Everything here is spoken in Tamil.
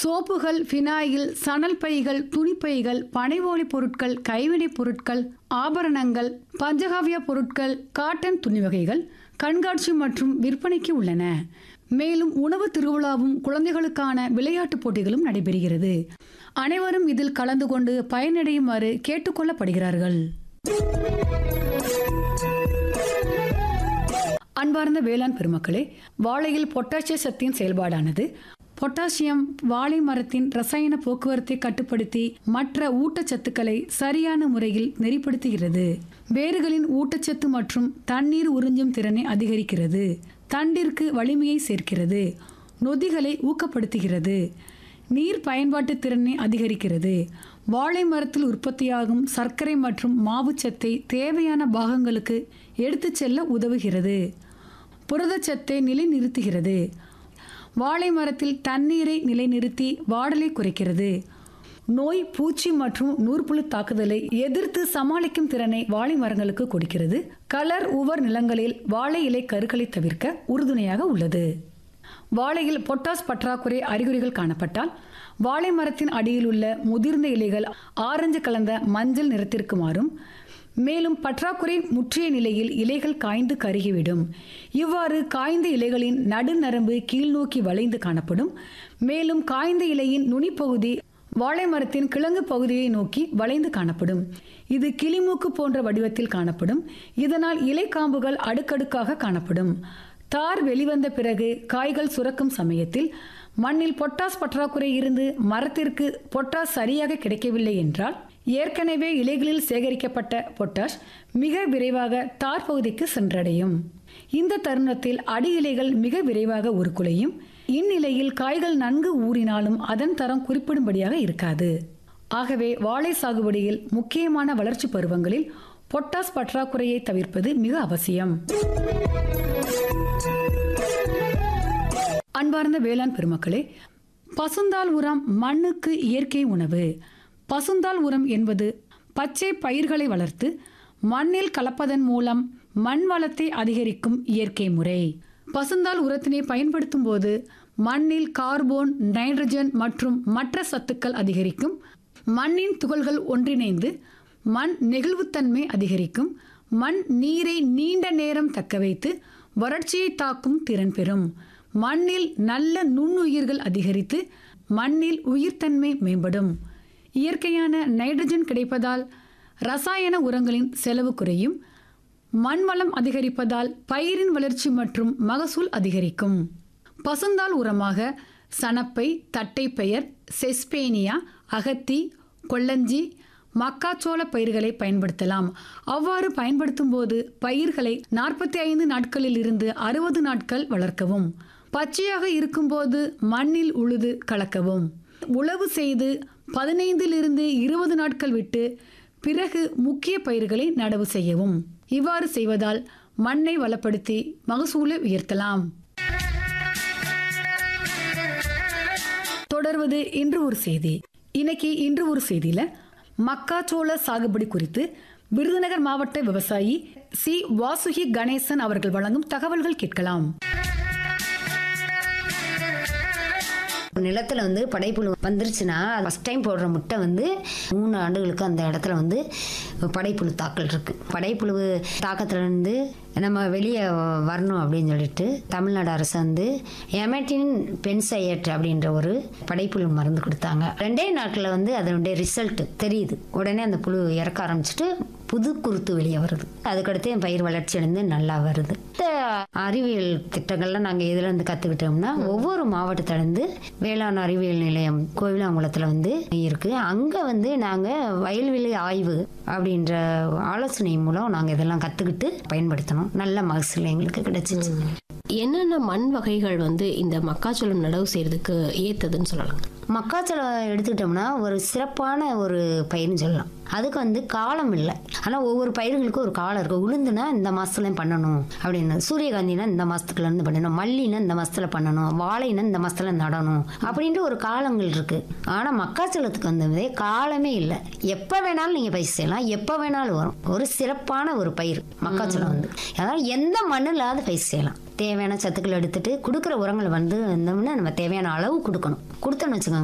சோப்புகள் ஃபினாயில் சணல் பைகள் துணிப்பைகள் பனைவோலி பொருட்கள் கைவினைப் பொருட்கள் ஆபரணங்கள் பஞ்சகாவிய பொருட்கள் காட்டன் துணி வகைகள் கண்காட்சி மற்றும் விற்பனைக்கு உள்ளன மேலும் உணவு திருவிழாவும் குழந்தைகளுக்கான விளையாட்டுப் போட்டிகளும் நடைபெறுகிறது அனைவரும் இதில் கலந்து கொண்டு பயனடையுமாறு கேட்டுக்கொள்ளப்படுகிறார்கள் அன்பார்ந்த வேளாண் பெருமக்களே வாழையில் பொட்டாசிய சத்தின் செயல்பாடானது பொட்டாசியம் வாழை மரத்தின் ரசாயன போக்குவரத்தை கட்டுப்படுத்தி மற்ற ஊட்டச்சத்துக்களை சரியான முறையில் நெறிப்படுத்துகிறது வேர்களின் ஊட்டச்சத்து மற்றும் தண்ணீர் உறிஞ்சும் திறனை அதிகரிக்கிறது தண்டிற்கு வலிமையை சேர்க்கிறது நொதிகளை ஊக்கப்படுத்துகிறது நீர் பயன்பாட்டு திறனை அதிகரிக்கிறது வாழை மரத்தில் உற்பத்தியாகும் சர்க்கரை மற்றும் மாவுச்சத்தை தேவையான பாகங்களுக்கு எடுத்துச் செல்ல உதவுகிறது புரதச்சத்தை நிலைநிறுத்துகிறது வாழை மரத்தில் தண்ணீரை நிலைநிறுத்தி வாடலை குறைக்கிறது நோய் பூச்சி மற்றும் நூற்புழு தாக்குதலை எதிர்த்து சமாளிக்கும் திறனை வாழை மரங்களுக்கு கொடுக்கிறது கலர் உவர் நிலங்களில் வாழை இலை கருக்களை தவிர்க்க உறுதுணையாக உள்ளது வாழையில் பொட்டாஸ் பற்றாக்குறை அறிகுறிகள் காணப்பட்டால் வாழை மரத்தின் அடியில் உள்ள முதிர்ந்த இலைகள் ஆரஞ்சு கலந்த மஞ்சள் நிறத்திற்கு மாறும் மேலும் பற்றாக்குறை முற்றிய நிலையில் இலைகள் காய்ந்து கருகிவிடும் இவ்வாறு காய்ந்த இலைகளின் நடுநரம்பு கீழ்நோக்கி வளைந்து காணப்படும் மேலும் காய்ந்த இலையின் நுனிப்பகுதி வாழை மரத்தின் கிழங்கு பகுதியை நோக்கி வளைந்து காணப்படும் இது கிளிமூக்கு போன்ற வடிவத்தில் காணப்படும் இதனால் இலைக்காம்புகள் அடுக்கடுக்காக காணப்படும் தார் வெளிவந்த பிறகு காய்கள் சுரக்கும் சமயத்தில் மண்ணில் பொட்டாஸ் பற்றாக்குறை இருந்து மரத்திற்கு பொட்டாஸ் சரியாக கிடைக்கவில்லை என்றால் ஏற்கனவே இலைகளில் சேகரிக்கப்பட்ட பொட்டாஷ் மிக விரைவாக தார் பகுதிக்கு சென்றடையும் இந்த தருணத்தில் அடி இலைகள் மிக விரைவாக உருக்குலையும் இந்நிலையில் காய்கள் நன்கு ஊறினாலும் அதன் தரம் குறிப்பிடும்படியாக இருக்காது ஆகவே வாழை சாகுபடியில் முக்கியமான வளர்ச்சி பருவங்களில் பொட்டாஸ் பற்றாக்குறையை தவிர்ப்பது மிக அவசியம் அன்பார்ந்த வேளாண் பெருமக்களே பசுந்தாள் உரம் மண்ணுக்கு இயற்கை உணவு பசுந்தாள் உரம் என்பது பச்சை பயிர்களை வளர்த்து மண்ணில் கலப்பதன் மூலம் மண் வளத்தை அதிகரிக்கும் இயற்கை முறை பசுந்தாள் உரத்தினை பயன்படுத்தும் போது மண்ணில் கார்போன் நைட்ரஜன் மற்றும் மற்ற சத்துக்கள் அதிகரிக்கும் மண்ணின் துகள்கள் ஒன்றிணைந்து மண் நெகிழ்வுத்தன்மை அதிகரிக்கும் மண் நீரை நீண்ட நேரம் தக்க வைத்து வறட்சியை தாக்கும் திறன் பெறும் மண்ணில் நல்ல நுண்ணுயிர்கள் அதிகரித்து மண்ணில் உயிர்த்தன்மை மேம்படும் இயற்கையான நைட்ரஜன் கிடைப்பதால் ரசாயன உரங்களின் செலவு குறையும் மண் வளம் அதிகரிப்பதால் பயிரின் வளர்ச்சி மற்றும் மகசூல் அதிகரிக்கும் பசுந்தாள் உரமாக சணப்பை தட்டைப்பெயர் செஸ்பேனியா அகத்தி கொல்லஞ்சி மக்காச்சோள பயிர்களை பயன்படுத்தலாம் அவ்வாறு பயன்படுத்தும் போது பயிர்களை நாற்பத்தி ஐந்து நாட்களில் இருந்து அறுபது நாட்கள் வளர்க்கவும் பச்சையாக இருக்கும்போது மண்ணில் உழுது கலக்கவும் உழவு செய்து பதினைந்திலிருந்து இருபது நாட்கள் விட்டு பிறகு முக்கிய பயிர்களை நடவு செய்யவும் இவ்வாறு செய்வதால் மண்ணை வளப்படுத்தி மகசூலை உயர்த்தலாம் தொடர்வது இன்று ஒரு செய்தி இன்னைக்கு இன்று ஒரு செய்தியில மக்காச்சோள சாகுபடி குறித்து விருதுநகர் மாவட்ட விவசாயி சி வாசுகி கணேசன் அவர்கள் வழங்கும் தகவல்கள் கேட்கலாம் நிலத்துல வந்து படைப்புழு வந்துருச்சுன்னா ஃபஸ்ட் டைம் போடுற முட்டை வந்து மூணு ஆண்டுகளுக்கு அந்த இடத்துல வந்து படைப்புழு தாக்கல் இருக்கு படைப்புழு தாக்கத்துலேருந்து நம்ம வெளியே வரணும் அப்படின்னு சொல்லிட்டு தமிழ்நாடு அரசு வந்து எமெட்டின் பென்சையட் அப்படின்ற ஒரு படைப்புழு மருந்து கொடுத்தாங்க ரெண்டே நாட்களில் வந்து அதனுடைய ரிசல்ட் தெரியுது உடனே அந்த புழு இறக்க ஆரம்பிச்சிட்டு புது குருத்து வெளியே வருது அதுக்கடுத்து என் பயிர் வளர்ச்சி அடைந்து நல்லா வருது இந்த அறிவியல் திட்டங்கள்லாம் நாங்கள் எதுல இருந்து கற்றுக்கிட்டோம்னா ஒவ்வொரு மாவட்டத்திலேருந்து வேளாண் அறிவியல் நிலையம் கோவிலாங்குளத்தில் வந்து இருக்கு அங்கே வந்து நாங்கள் வயல்வெளி ஆய்வு அப்படின்ற ஆலோசனை மூலம் நாங்கள் இதெல்லாம் கற்றுக்கிட்டு பயன்படுத்தணும் நல்ல மகசூல் எங்களுக்கு கிடைச்சிச்சு என்னென்ன மண் வகைகள் வந்து இந்த மக்காச்சோளம் நடவு செய்யறதுக்கு ஏத்ததுன்னு சொல்லலாம் மக்காச்சோளம் எடுத்துக்கிட்டோம்னா ஒரு சிறப்பான ஒரு பயிர்னு சொல்லலாம் அதுக்கு வந்து காலம் இல்லை ஆனால் ஒவ்வொரு பயிர்களுக்கும் ஒரு காலம் இருக்குது உளுந்துனா இந்த மாதத்துலையும் பண்ணணும் அப்படின்னு சூரியகாந்தினா இந்த மாதத்துக்குள்ள இருந்து பண்ணணும் மல்லினா இந்த மாதத்துல பண்ணணும் வாழைனா இந்த மாதத்துல நடணும் அப்படின்ற ஒரு காலங்கள் இருக்குது ஆனால் மக்காச்சோளத்துக்கு வந்து காலமே இல்லை எப்போ வேணாலும் நீங்கள் பயிர் செய்யலாம் எப்போ வேணாலும் வரும் ஒரு சிறப்பான ஒரு பயிர் மக்காச்சோளம் வந்து அதாவது எந்த மண்ணில்லாத பயிர் செய்யலாம் தேவையான சத்துக்கள் எடுத்துட்டு கொடுக்குற உரங்கள் வந்து இருந்தோம்னா நம்ம தேவையான அளவு கொடுக்கணும் கொடுத்தோன்னு வச்சுக்கோங்க